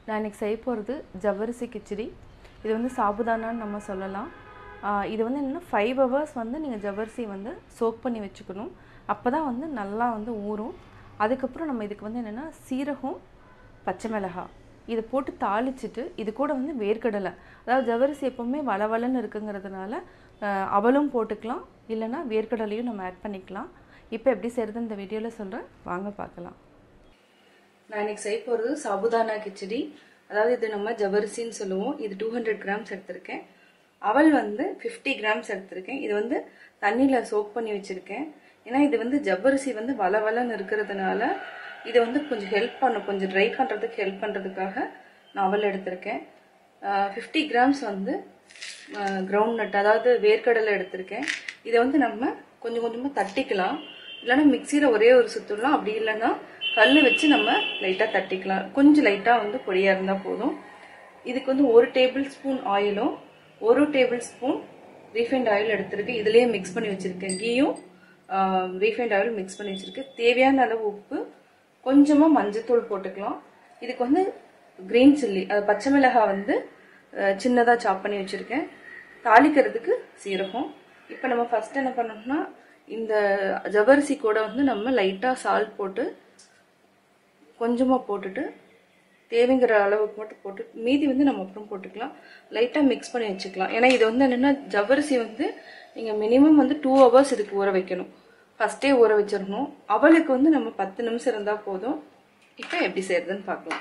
நான் இன்றைக்கி செய்ய போகிறது ஜவ்வரிசி கிச்சடி இது வந்து சாபுதானான்னு நம்ம சொல்லலாம் ஆஹ் இது வந்து என்னென்னா ஃபைவ் ஹவர்ஸ் வந்து நீங்கள் ஜவ்வரிசி வந்து சோக் பண்ணி வச்சுக்கணும் அப்போ தான் வந்து நல்லா வந்து ஊறும் அதுக்கப்புறம் நம்ம இதுக்கு வந்து என்னென்னா சீரகம் பச்சை மிளகாய் இதை போட்டு தாளிச்சிட்டு இது கூட வந்து வேர்க்கடலை அதாவது ஜவ்வரிசி எப்போவுமே வளவலன்னு இருக்குங்கிறதுனால ஆஹ் அவலும் போட்டுக்கலாம் இல்லைன்னா வேர்க்கடலையும் நம்ம ஆட் பண்ணிக்கலாம் இப்போ எப்படி செய்கிறது இந்த வீடியோவில் சொல்கிறேன் வாங்க பார்க்கலாம் நான் இன்னைக்கு செய்ய போகிறது சாபுதானா கிச்சடி அதாவது இது நம்ம ஜவரிசின்னு சொல்லுவோம் இது டூ ஹண்ட்ரட் கிராம்ஸ் எடுத்திருக்கேன் அவல் வந்து ஃபிஃப்டி கிராம்ஸ் எடுத்திருக்கேன் இது வந்து தண்ணியில் சோக் பண்ணி வச்சுருக்கேன் ஏன்னா இது வந்து ஜவ்வரிசி வந்து வள வளன்னு இருக்கிறதுனால இது வந்து கொஞ்சம் ஹெல்ப் பண்ணும் கொஞ்சம் ட்ரை பண்ணுறதுக்கு ஹெல்ப் பண்ணுறதுக்காக நான் அவல் எடுத்திருக்கேன் ஃபிஃப்டி கிராம்ஸ் வந்து கிரவுண்ட் நட் அதாவது வேர்க்கடலை எடுத்திருக்கேன் இதை வந்து நம்ம கொஞ்சம் கொஞ்சமாக தட்டிக்கலாம் இல்லைன்னா மிக்சியில் ஒரே ஒரு சுற்றுலாம் அப்படி இல்லைன்னா கல் வச்சு நம்ம லைட்டாக தட்டிக்கலாம் கொஞ்சம் லைட்டாக வந்து பொடியாக இருந்தால் போதும் இதுக்கு வந்து ஒரு டேபிள் ஸ்பூன் ஆயிலும் ஒரு டேபிள் ஸ்பூன் ரீஃபைண்ட் ஆயில் எடுத்திருக்கேன் இதுலேயே மிக்ஸ் பண்ணி வச்சுருக்கேன் கீயும் ரீஃபைண்ட் ஆயில் மிக்ஸ் பண்ணி வச்சுருக்கேன் தேவையான அளவு உப்பு கொஞ்சமாக மஞ்சத்தூள் போட்டுக்கலாம் இதுக்கு வந்து கிரீன் சில்லி அது பச்சை மிளகாய் வந்து சின்னதாக சாப் பண்ணி வச்சுருக்கேன் தாளிக்கிறதுக்கு சீரகம் இப்போ நம்ம ஃபஸ்ட் என்ன பண்ணோம்னா இந்த ஜவரிசி கூட வந்து நம்ம லைட்டாக சால்ட் போட்டு கொஞ்சமாக போட்டுட்டு தேவைங்கிற அளவுக்கு மட்டும் போட்டு மீதி வந்து நம்ம அப்புறம் போட்டுக்கலாம் லைட்டாக மிக்ஸ் பண்ணி வச்சுக்கலாம் ஏன்னா இது வந்து என்னென்னா ஜவ்வரிசி வந்து நீங்கள் மினிமம் வந்து டூ ஹவர்ஸ் இதுக்கு ஊற வைக்கணும் ஃபஸ்ட்டே ஊற வச்சிடணும் அவளுக்கு வந்து நம்ம பத்து நிமிஷம் இருந்தால் போதும் இப்போ எப்படி செய்யறதுன்னு பார்க்கலாம்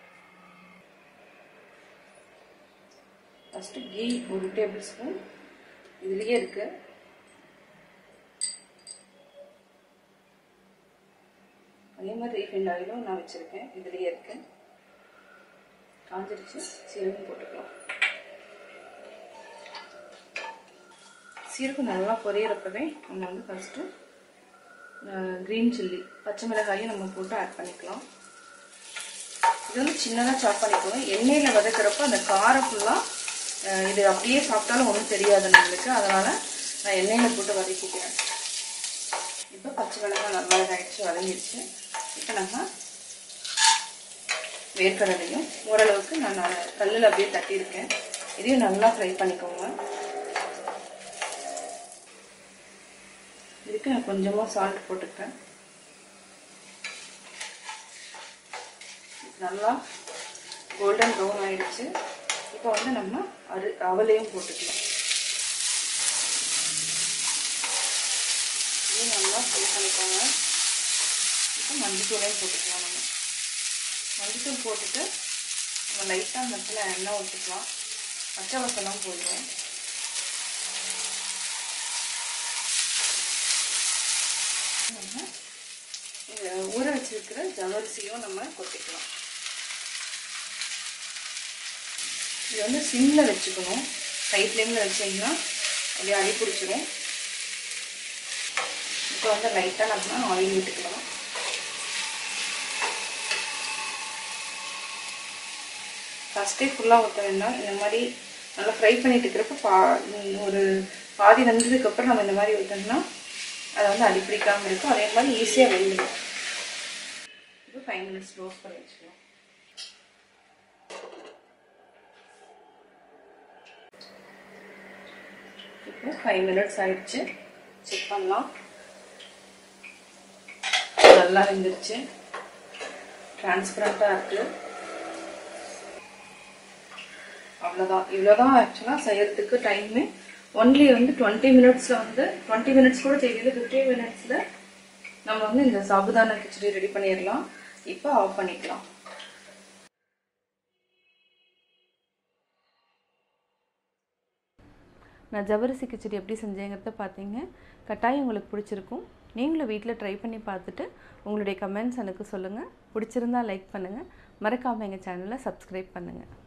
ஃபஸ்ட்டு கீ ஒரு டேபிள் ஸ்பூன் இதுலேயே இருக்கு அதே மாதிரி ரீஃபைண்ட் ஆயிலும் நான் வச்சுருக்கேன் இதுலேயே இருக்கு காஞ்சிருச்சு சீரகம் போட்டுக்கலாம் சீரகம் நல்லா பொரியறப்பவே நம்ம வந்து ஃபஸ்ட்டு க்ரீன் சில்லி பச்சை மிளகாயும் நம்ம போட்டு ஆட் பண்ணிக்கலாம் இது வந்து சின்னதாக சாப் பண்ணிக்கணும் எண்ணெயில் வதக்கிறப்ப அந்த காரம் ஃபுல்லாக இது அப்படியே சாப்பிட்டாலும் ஒன்றும் தெரியாது நம்மளுக்கு அதனால் நான் எண்ணெயில் போட்டு வதக்கிக்கிறேன் இப்போ பச்சை மிளகாய் நல்லா இதாகிடுச்சு வதங்கிடுச்சு இப்போ நம்ம வேர்க்கடலையும் ஓரளவுக்கு நான் கல்லில் அப்படியே தட்டியிருக்கேன் இதையும் நல்லா ஃப்ரை பண்ணிக்கோங்க இதுக்கு நான் கொஞ்சமாக சால்ட் போட்டுக்கிறேன் நல்லா கோல்டன் ப்ரௌன் ஆயிடுச்சு இப்போ வந்து நம்ம அரு அவலையும் போட்டுக்கலாம் இதையும் நல்லா ஃப்ரை பண்ணிக்கோங்க இப்போ மஞ்சத்தூளையும் போட்டுக்கலாம் நம்ம மஞ்சத்தூள் போட்டுட்டு நம்ம லைட்டாக அந்த இடத்துல எண்ணெய் ஊற்றிக்கலாம் பச்சை வசலாம் போடுவோம் நம்ம ஊற வச்சிருக்கிற ஜவரிசியும் நம்ம கொட்டிக்கலாம் இது வந்து சிம்மில் வச்சுக்கணும் ஹை ஃப்ளேமில் வச்சிங்கன்னா அப்படியே அடி பிடிச்சிரும் இப்போ வந்து லைட்டாக நம்ம ஆயில் விட்டுக்கலாம் ஃபஸ்ட்டே ஃபுல்லாக ஊற்ற வேண்டாம் இந்த மாதிரி நல்லா ஃப்ரை பண்ணிட்டு இருக்கிறப்ப பா ஒரு பாதி வெந்ததுக்கப்புறம் நம்ம இந்த மாதிரி ஊற்றோம்னா அதை வந்து அடிப்பிடிக்காமல் இருக்கும் அதே மாதிரி ஈஸியாக வெந்துடும் இப்போ ஃபைவ் மினிட்ஸ் ரோஸ்ட் பண்ணி வச்சுக்கலாம் இப்போ ஃபைவ் மினிட்ஸ் ஆயிடுச்சு செக் பண்ணலாம் நல்லா வெந்துருச்சு டிரான்ஸ்பரண்ட்டாக இருக்குது அவ்வளோதான் இவ்வளோதான் ஆக்சுவலாக செய்யறதுக்கு டைமு ஒன்லி வந்து டுவெண்ட்டி மினிட்ஸில் வந்து டுவெண்ட்டி மினிட்ஸ் கூட தெரியுது ஃபிஃப்டி மினிட்ஸில் நம்ம வந்து இந்த சாபுதானா கிச்சடி ரெடி பண்ணிடலாம் இப்போ ஆஃப் பண்ணிக்கலாம் நான் ஜவரிசி கிச்சடி எப்படி செஞ்சேங்கிறத பார்த்தீங்க கட்டாயம் உங்களுக்கு பிடிச்சிருக்கும் நீங்களும் வீட்டில் ட்ரை பண்ணி பார்த்துட்டு உங்களுடைய கமெண்ட்ஸ் எனக்கு சொல்லுங்கள் பிடிச்சிருந்தா லைக் பண்ணுங்கள் மறக்காமல் எங்கள் சேனலை சப்ஸ்கிரைப் பண்ணுங்கள்